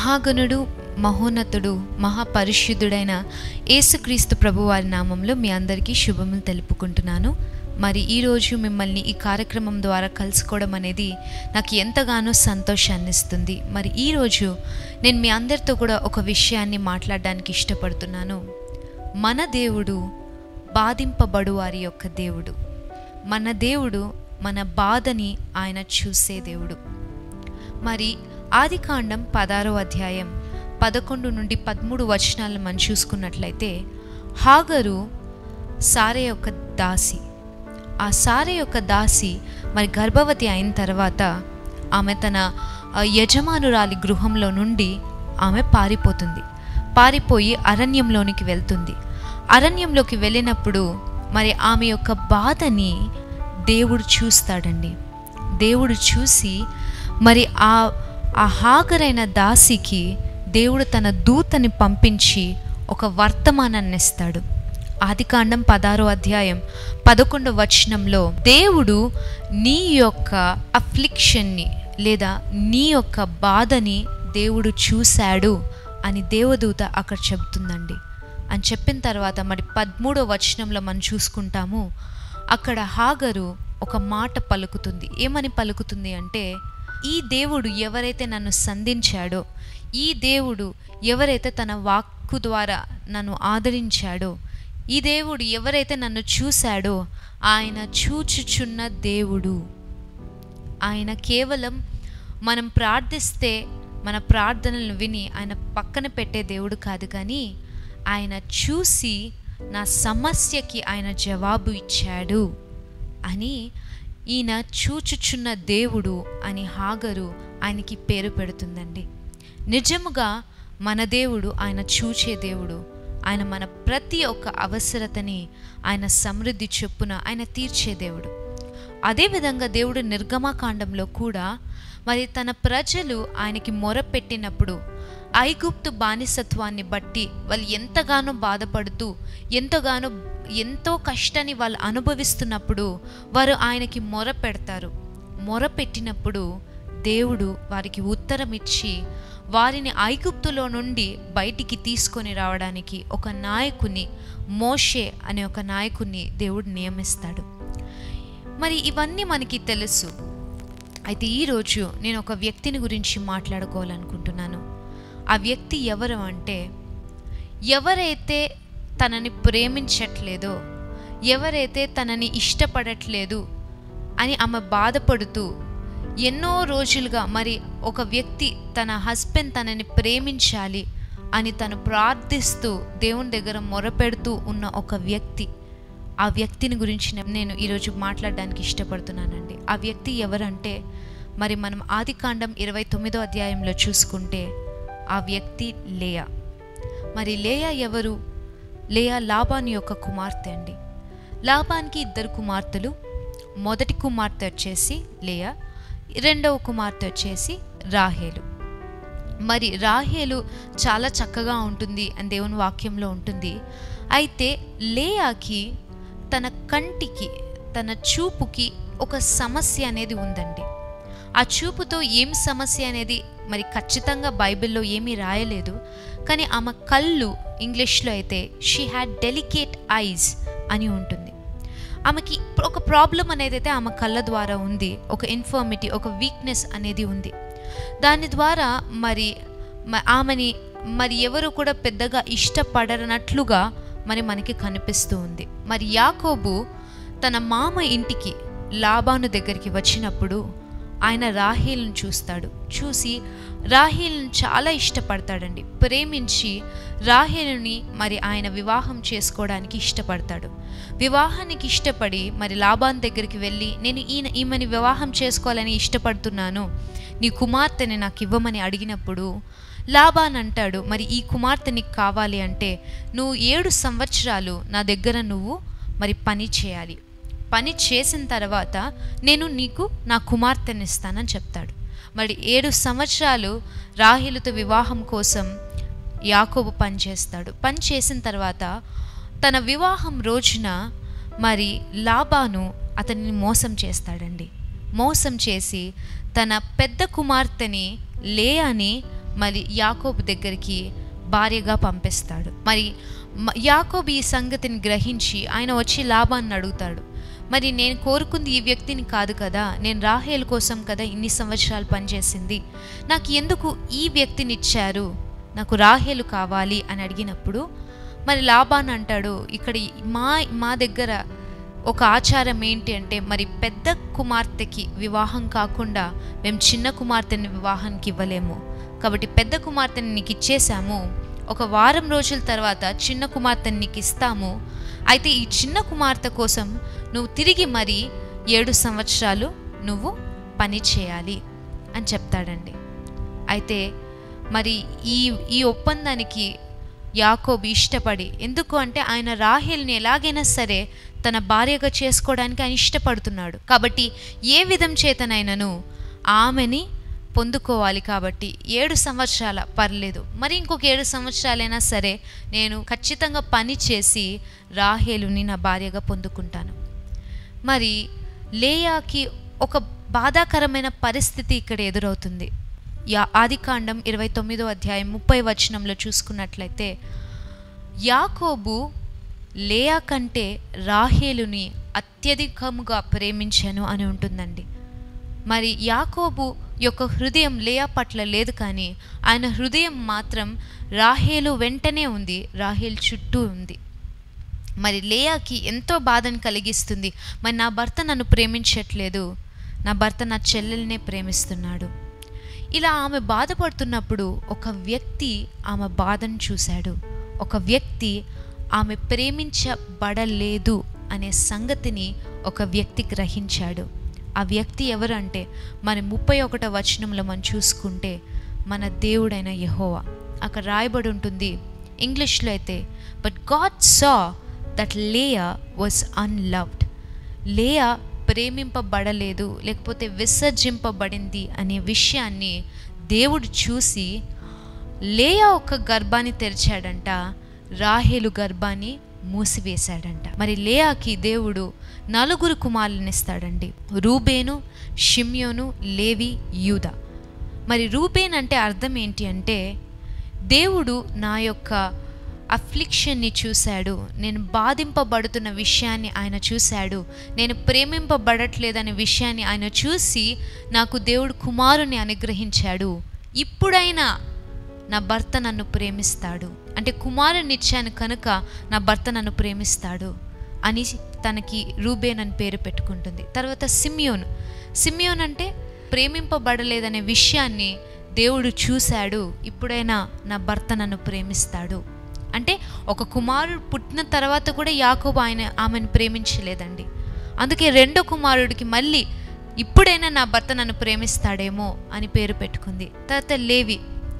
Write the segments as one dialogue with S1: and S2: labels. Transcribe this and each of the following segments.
S1: మహాగణుడు మహోన్నతుడు మహాపరిశుద్ధుడైన యేసుక్రీస్తు ప్రభువారి నామంలో మీ అందరికీ శుభములు తెలుపుకుంటున్నాను మరి ఈరోజు మిమ్మల్ని ఈ కార్యక్రమం ద్వారా కలుసుకోవడం అనేది నాకు ఎంతగానో సంతోషాన్ని ఇస్తుంది మరి ఈరోజు నేను మీ అందరితో కూడా ఒక విషయాన్ని మాట్లాడడానికి ఇష్టపడుతున్నాను మన దేవుడు బాధింపబడు వారి యొక్క దేవుడు మన దేవుడు మన బాధని ఆయన చూసే దేవుడు మరి ఆదికాండం పదారో అధ్యాయం పదకొండు నుండి పదమూడు వచనాలను మనం చూసుకున్నట్లయితే హాగరు సారే యొక్క దాసి ఆ సారే యొక్క దాసి మరి గర్భవతి అయిన తర్వాత ఆమె తన ఆ, యజమానురాలి గృహంలో నుండి ఆమె పారిపోతుంది పారిపోయి అరణ్యంలోనికి వెళ్తుంది అరణ్యంలోకి వెళ్ళినప్పుడు మరి ఆమె యొక్క బాధని దేవుడు చూస్తాడండి దేవుడు చూసి మరి ఆ ఆ హాగరైన దాసికి దేవుడు తన దూతని పంపించి ఒక వర్తమానాన్ని ఇస్తాడు ఆదికాండం పదారో అధ్యాయం పదకొండవ వచనంలో దేవుడు నీ యొక్క అఫ్లిక్షన్ని లేదా నీ యొక్క బాధని దేవుడు చూశాడు అని దేవదూత అక్కడ చెబుతుందండి అని చెప్పిన తర్వాత మరి పదమూడో వచనంలో మనం చూసుకుంటాము అక్కడ హాగరు ఒక మాట పలుకుతుంది ఏమని పలుకుతుంది అంటే ఈ దేవుడు ఎవరైతే నన్ను సంధించాడో ఈ దేవుడు ఎవరైతే తన వాక్కు ద్వారా నన్ను ఆదరించాడో ఈ దేవుడు ఎవరైతే నన్ను చూశాడో ఆయన చూచుచున్న దేవుడు ఆయన కేవలం మనం ప్రార్థిస్తే మన ప్రార్థనలను విని ఆయన పక్కన పెట్టే దేవుడు కాదు కానీ ఆయన చూసి నా సమస్యకి ఆయన జవాబు ఇచ్చాడు అని ఈయన చూచుచున్న దేవుడు అని హాగరు ఆయనకి పేరు పెడుతుందండి నిజముగా మన దేవుడు ఆయన చూచే దేవుడు ఆయన మన ప్రతి ఒక్క అవసరతని ఆయన సమృద్ధి చొప్పున ఆయన తీర్చే దేవుడు అదేవిధంగా దేవుడు నిర్గమాకాండంలో కూడా మరి తన ప్రజలు ఆయనకి మొరపెట్టినప్పుడు ఐగుప్తు బానిసత్వాన్ని బట్టి వాళ్ళు ఎంతగానో బాధపడుతూ ఎంతగానో ఎంతో కష్టాన్ని వాళ్ళు అనుభవిస్తున్నప్పుడు వారు ఆయనకి మొర పెడతారు మొర పెట్టినప్పుడు దేవుడు వారికి ఉత్తరం ఇచ్చి వారిని ఐగుప్తులో నుండి బయటికి తీసుకొని రావడానికి ఒక నాయకుని మోషే అనే ఒక నాయకుని దేవుడు నియమిస్తాడు మరి ఇవన్నీ మనకి తెలుసు అయితే ఈరోజు నేను ఒక వ్యక్తిని గురించి మాట్లాడుకోవాలనుకుంటున్నాను ఆ వ్యక్తి ఎవరు అంటే ఎవరైతే తనని ప్రేమించట్లేదో ఎవరైతే తనని ఇష్టపడట్లేదు అని ఆమె బాధపడుతూ ఎన్నో రోజులుగా మరి ఒక వ్యక్తి తన హస్బెండ్ తనని ప్రేమించాలి అని తను ప్రార్థిస్తూ దేవుని దగ్గర మొరపెడుతూ ఉన్న ఒక వ్యక్తి ఆ వ్యక్తిని గురించి నేను ఈరోజు మాట్లాడడానికి ఇష్టపడుతున్నానండి ఆ వ్యక్తి ఎవరంటే మరి మనం ఆదికాండం ఇరవై తొమ్మిదో అధ్యాయంలో చూసుకుంటే ఆ వ్యక్తి లేయా మరి లేయా ఎవరు లేయా లాబాన్ యొక్క కుమార్తె అండి లాబాన్కి ఇద్దరు కుమార్తెలు మొదటి కుమార్తె వచ్చేసి లేయా రెండవ కుమార్తె వచ్చేసి రాహేలు మరి రాహేలు చాలా చక్కగా ఉంటుంది అని దేవుని వాక్యంలో ఉంటుంది అయితే లేయాకి తన కంటికి తన చూపుకి ఒక సమస్య అనేది ఉందండి ఆ చూపుతో ఏం సమస్య అనేది మరి ఖచ్చితంగా బైబిల్లో ఏమీ రాయలేదు కానీ ఆమె కళ్ళు ఇంగ్లీష్లో అయితే షీ హ్యాడ్ డెలికేట్ ఐస్ అని ఉంటుంది ఆమెకి ఒక ప్రాబ్లం అనేది అయితే ఆమె కళ్ళ ద్వారా ఉంది ఒక ఇన్ఫర్మిటీ ఒక వీక్నెస్ అనేది ఉంది దాని ద్వారా మరి మ- ఆమెని మరి ఎవరు కూడా పెద్దగా ఇష్టపడనట్లుగా మరి మనకి కనిపిస్తూ ఉంది మరి యాకోబు తన మామ ఇంటికి లాబాను దగ్గరికి వచ్చినప్పుడు ఆయన రాహేల్ని చూస్తాడు చూసి రాహేల్ని చాలా ఇష్టపడతాడండి ప్రేమించి రాహేలుని మరి ఆయన వివాహం చేసుకోవడానికి ఇష్టపడతాడు వివాహానికి ఇష్టపడి మరి లాబాన్ దగ్గరికి వెళ్ళి నేను ఈయన ఈమెని వివాహం చేసుకోవాలని ఇష్టపడుతున్నాను నీ కుమార్తెని నాకు ఇవ్వమని అడిగినప్పుడు లాబాన్ అంటాడు మరి ఈ కుమార్తె నీకు కావాలి అంటే నువ్వు ఏడు సంవత్సరాలు నా దగ్గర నువ్వు మరి పని చేయాలి పని చేసిన తర్వాత నేను నీకు నా కుమార్తెని ఇస్తానని చెప్తాడు మరి ఏడు సంవత్సరాలు రాహిలుతో వివాహం కోసం యాకోబు పని చేస్తాడు పని చేసిన తర్వాత తన వివాహం రోజున మరి లాబాను అతనిని మోసం చేస్తాడండి మోసం చేసి తన పెద్ద కుమార్తెని లేయాని మరి యాకోబు దగ్గరికి భార్యగా పంపిస్తాడు మరి మ- యాకోబు ఈ సంగతిని గ్రహించి ఆయన వచ్చి లాభాన్ని అడుగుతాడు మరి నేను కోరుకుంది ఈ వ్యక్తిని కాదు కదా నేను రాహేల్ కోసం కదా ఇన్ని సంవత్సరాలు పనిచేసింది నాకు ఎందుకు ఈ వ్యక్తిని ఇచ్చారు నాకు రాహేలు కావాలి అని అడిగినప్పుడు మరి లాభాన్ అంటాడు ఇక్కడ ఈ- మా మా దగ్గర ఒక ఆచారం ఏంటి అంటే మరి పెద్ద కుమార్తెకి వివాహం కాకుండా మేము చిన్న కుమార్తెని వివాహానికి ఇవ్వలేము కాబట్టి పెద్ద కుమార్తెని నీకు ఇచ్చేసాము ఒక వారం రోజుల తర్వాత చిన్న కుమార్తెని నీకు ఇస్తాము అయితే ఈ చిన్న కుమార్తె కోసం నువ్వు తిరిగి మరి ఏడు సంవత్సరాలు నువ్వు పని చేయాలి అని చెప్తాడండి అయితే మరి ఈ ఈ ఒప్పందానికి యాకోబు ఇష్టపడి ఎందుకు అంటే ఆయన రాహేల్ని ఎలాగైనా సరే తన భార్యగా చేసుకోవడానికి ఆయన ఇష్టపడుతున్నాడు కాబట్టి ఏ విధం చేతనైనను ఆమెని పొందుకోవాలి కాబట్టి ఏడు సంవత్సరాల పర్లేదు మరి ఇంకొక ఏడు సంవత్సరాలైనా సరే నేను ఖచ్చితంగా పని చేసి రాహేలుని నా భార్యగా పొందుకుంటాను మరి లేయాకి ఒక బాధాకరమైన పరిస్థితి ఇక్కడ ఎదురవుతుంది యా ఆదికాండం ఇరవై తొమ్మిదో అధ్యాయం ముప్పై వచనంలో చూసుకున్నట్లయితే యాకోబు లేయా కంటే రాహేలుని అత్యధికముగా ప్రేమించాను అని ఉంటుందండి మరి యాకోబు యొక్క హృదయం లేయా పట్ల లేదు కానీ ఆయన హృదయం మాత్రం రాహేలు వెంటనే ఉంది రాహేల్ చుట్టూ ఉంది మరి లేయాకి ఎంతో బాధను కలిగిస్తుంది మరి నా భర్త నన్ను ప్రేమించట్లేదు నా భర్త నా చెల్లెల్నే ప్రేమిస్తున్నాడు ఇలా ఆమె బాధపడుతున్నప్పుడు ఒక వ్యక్తి ఆమె బాధను చూశాడు ఒక వ్యక్తి ఆమె ప్రేమించబడలేదు అనే సంగతిని ఒక వ్యక్తి గ్రహించాడు ఆ వ్యక్తి ఎవరు అంటే మన ముప్పై ఒకటో వచనంలో మనం చూసుకుంటే మన దేవుడైన యెహోవా అక్కడ రాయబడి ఉంటుంది ఇంగ్లీష్లో అయితే but God saw that Leah was unloved Leah ప్రేమింపబడలేదు లేకపోతే విసర్జింపబడింది అనే విషయాన్ని దేవుడు చూసి లేయా ఒక గర్భాన్ని తెరిచాడంట రాహేలు గర్భాన్ని మూసివేశాడంట మరి లేయాకి దేవుడు నలుగురు కుమారులనిస్తాడండి రూబేను షిమ్యోను లేవి యూద మరి రూబేన్ అంటే అర్థం ఏంటి అంటే దేవుడు నా యొక్క అఫ్లిక్షన్ని చూశాడు నేను బాధింపబడుతున్న విషయాన్ని ఆయన చూశాడు నేను ప్రేమింపబడట్లేదనే విషయాన్ని ఆయన చూసి నాకు దేవుడు కుమారుని అనుగ్రహించాడు ఇప్పుడైనా నా భర్త నన్ను ప్రేమిస్తాడు అంటే కుమారుని ఇచ్చాను కనుక నా భర్త నన్ను ప్రేమిస్తాడు అని తనకి రూబేన్ అని పేరు పెట్టుకుంటుంది తర్వాత సిమియోన్ సిమియోన్ అంటే ప్రేమింపబడలేదనే విషయాన్ని దేవుడు చూశాడు ఇప్పుడైనా నా భర్త నన్ను ప్రేమిస్తాడు అంటే ఒక కుమారుడు పుట్టిన తర్వాత కూడా యాకోబు ఆయన ఆమెను ప్రేమించలేదండి అందుకే రెండో కుమారుడికి మళ్ళీ ఇప్పుడైనా నా భర్త నన్ను ప్రేమిస్తాడేమో అని పేరు పెట్టుకుంది తర్వాత లేవి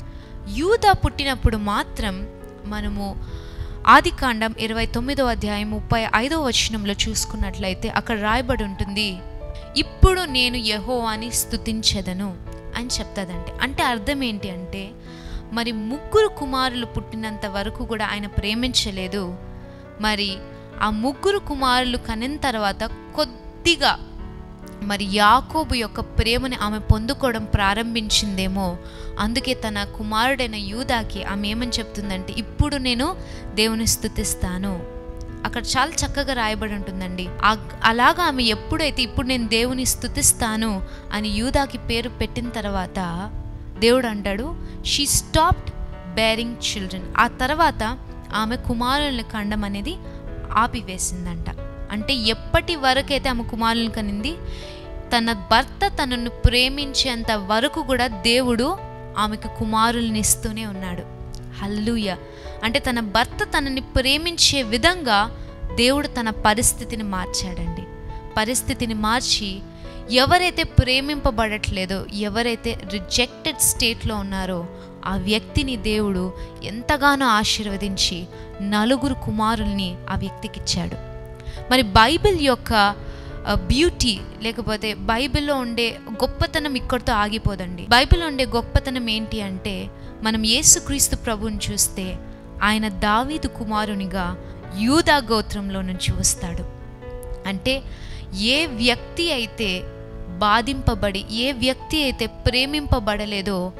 S1: యూద పుట్టినప్పుడు మాత్రం మనము ఆదికాండం ఇరవై తొమ్మిదో అధ్యాయం ముప్పై ఐదో వచనంలో చూసుకున్నట్లయితే అక్కడ రాయబడి ఉంటుంది ఇప్పుడు నేను యెహోవాని స్తుతించెదను అని చెప్తాదండి అంటే అర్థం ఏంటి అంటే మరి ముగ్గురు కుమారులు పుట్టినంత వరకు కూడా ఆయన ప్రేమించలేదు మరి ఆ ముగ్గురు కుమారులు కనిన తర్వాత కొద్దిగా మరి యాకోబు యొక్క ప్రేమని ఆమె పొందుకోవడం ప్రారంభించిందేమో అందుకే తన కుమారుడైన యూదాకి ఆమె ఏమని చెప్తుందంటే ఇప్పుడు నేను దేవుని స్థుతిస్తాను అక్కడ చాలా చక్కగా రాయబడి ఉంటుందండి ఆ- అలాగా ఆమె ఎప్పుడైతే ఇప్పుడు నేను దేవుని స్థుతిస్తాను అని యూదాకి పేరు పెట్టిన తర్వాత దేవుడు అంటాడు షీ స్టాప్డ్ బేరింగ్ చిల్డ్రన్ ఆ తర్వాత ఆమె కుమారుల్ని కండం అనేది ఆపివేసిందంట అంటే ఎప్పటి వరకైతే ఆమె కుమారులను కనింది తన భర్త తనను ప్రేమించేంత వరకు కూడా దేవుడు ఆమెకు కుమారుల్ని ఇస్తూనే ఉన్నాడు హల్లూయ అంటే తన భర్త తనని ప్రేమించే విధంగా దేవుడు తన పరిస్థితిని మార్చాడండి పరిస్థితిని మార్చి ఎవరైతే ప్రేమింపబడట్లేదో ఎవరైతే రిజెక్టెడ్ స్టేట్లో ఉన్నారో ఆ వ్యక్తిని దేవుడు ఎంతగానో ఆశీర్వదించి నలుగురు కుమారుల్ని ఆ వ్యక్తికి ఇచ్చాడు మరి బైబిల్ యొక్క బ్యూటీ లేకపోతే బైబిల్లో ఉండే గొప్పతనం ఇక్కడితో ఆగిపోదండి బైబిల్లో ఉండే గొప్పతనం ఏంటి అంటే మనం యేసుక్రీస్తు ప్రభువుని చూస్తే ఆయన దావీదు కుమారునిగా యూదా గోత్రంలో నుంచి వస్తాడు అంటే ఏ వ్యక్తి అయితే బాధింపబడి ఏ వ్యక్తి అయితే ప్రేమింపబడలేదో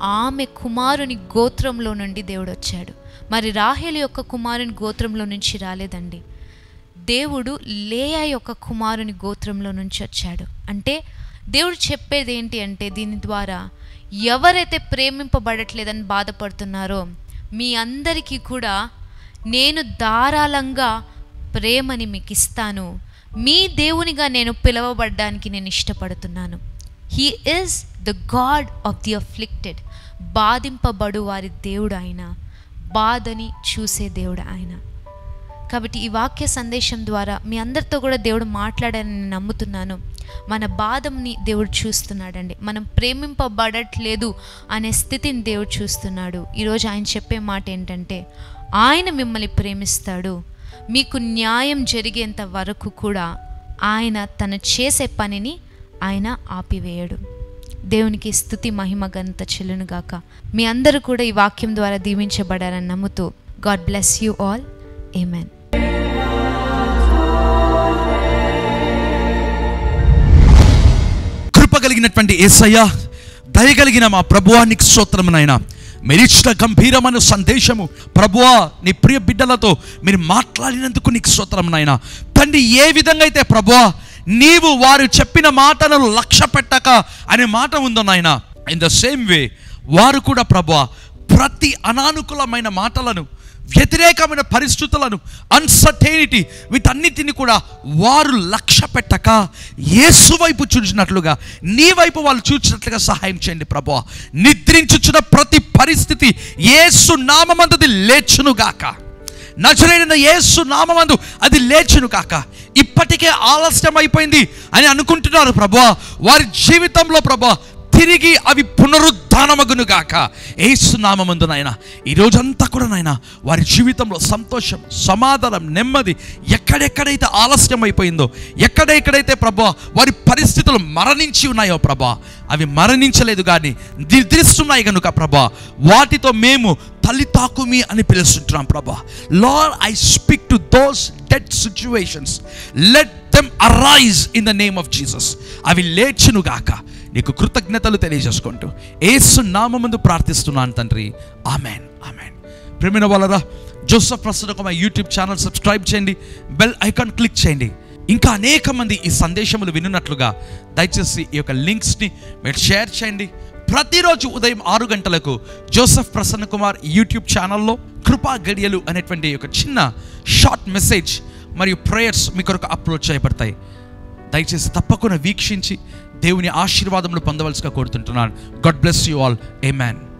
S1: ఆమె కుమారుని గోత్రంలో నుండి దేవుడు వచ్చాడు మరి రాహేలు యొక్క కుమారుని గోత్రంలో నుంచి రాలేదండి దేవుడు లేయా యొక్క కుమారుని గోత్రంలో నుంచి వచ్చాడు అంటే దేవుడు చెప్పేది ఏంటి అంటే దీని ద్వారా ఎవరైతే ప్రేమింపబడట్లేదని బాధపడుతున్నారో మీ అందరికీ కూడా నేను ధారాళంగా ప్రేమని మీకు ఇస్తాను మీ దేవునిగా నేను పిలవబడ్డానికి నేను ఇష్టపడుతున్నాను he is the God of the afflicted బాధింపబడు వారి దేవుడు ఆయన బాధని చూసే దేవుడు ఆయన కాబట్టి ఈ వాక్య సందేశం ద్వారా మీ అందరితో కూడా దేవుడు మాట్లాడాలని నేను నమ్ముతున్నాను మన బాధంని దేవుడు చూస్తున్నాడండి మనం ప్రేమింపబడట్లేదు అనే స్థితిని దేవుడు చూస్తున్నాడు ఈరోజు ఆయన చెప్పే మాట ఏంటంటే ఆయన మిమ్మల్ని ప్రేమిస్తాడు మీకు న్యాయం జరిగేంత వరకు కూడా ఆయన తను చేసే పనిని ఆయన ఆపివేయడు దేవునికి స్థుతి మహిమ ఘనత చెల్లునుగాక మీ అందరూ కూడా ఈ వాక్యం ద్వారా దీవించబడారని నమ్ముతూ God bless you all amen
S2: కృప కలిగినటువంటి ఏసయ్య దయగలిగిన మా ప్రభువానికి స్తోత్రమునైనా మీరు ఇచ్చిన గంభీరమైన సందేశము ప్రభువా నీ ప్రియ బిడ్డలతో మీరు మాట్లాడినందుకు నీకు స్తోత్రమునైనా తండ్రి ఏ విధంగా అయితే ప్రభువా నీవు వారు చెప్పిన మాటలను లక్ష్య పెట్టక అనే మాట ఉందో నాయన ఇన్ ద సేమ్ వే వారు కూడా ప్రభువా ప్రతి అనానుకూలమైన మాటలను వ్యతిరేకమైన పరిస్థితులను అన్సర్టైనిటీ వీటన్నిటిని కూడా వారు లక్ష్య పెట్టక యేసు వైపు చూసినట్లుగా నీ వైపు వాళ్ళు చూసినట్లుగా సహాయం చేయండి ప్రభు నిద్రించుచున్న ప్రతి పరిస్థితి యేసు నామంతది లేచునుగాక నజరైన యేసు నామందు అది లేచును కాక ఇప్పటికే ఆలస్యం అయిపోయింది అని అనుకుంటున్నారు ప్రభా వారి జీవితంలో ప్రభా తిరిగి అవి పునరుద్ధానమగును గాక ఏసు నామందు నాయన ఈ రోజంతా కూడా నాయన వారి జీవితంలో సంతోషం సమాధానం నెమ్మది ఎక్కడెక్కడైతే ఆలస్యం అయిపోయిందో ఎక్కడెక్కడైతే ప్రభా వారి పరిస్థితులు మరణించి ఉన్నాయో ప్రభా అవి మరణించలేదు కానీ నిద్రిస్తున్నాయి కనుక ప్రభా వాటితో మేము తల్లి తాకుమి అని పిలుస్తుంటున్నాం ప్రభా Lord I speak to those dead situations let them arise in the name of Jesus అవి లేచునుగాక నీకు కృతజ్ఞతలు తెలియజేసుకుంటూ ఏసు నామమందు ప్రార్థిస్తున్నాను తండ్రి ఆమెన్ ఆమెన్ ప్రేమిన వాళ్ళరా జోసఫ్ ప్రస్తుతం మా యూట్యూబ్ ఛానల్ సబ్స్క్రైబ్ చేయండి బెల్ ఐకాన్ క్లిక్ చేయండి ఇంకా అనేక మంది ఈ సందేశములు వినున్నట్లుగా దయచేసి ఈ యొక్క లింక్స్ని మీరు షేర్ చేయండి ప్రతిరోజు ఉదయం ఆరు గంటలకు జోసఫ్ ప్రసన్న కుమార్ యూట్యూబ్ ఛానల్లో కృపా గడియలు అనేటువంటి ఒక చిన్న షార్ట్ మెసేజ్ మరియు ప్రేయర్స్ మీ కొరకు అప్లోడ్ చేయబడతాయి దయచేసి తప్పకుండా వీక్షించి దేవుని ఆశీర్వాదములు పొందవలసిగా కోరుతుంటున్నాను God bless you all A man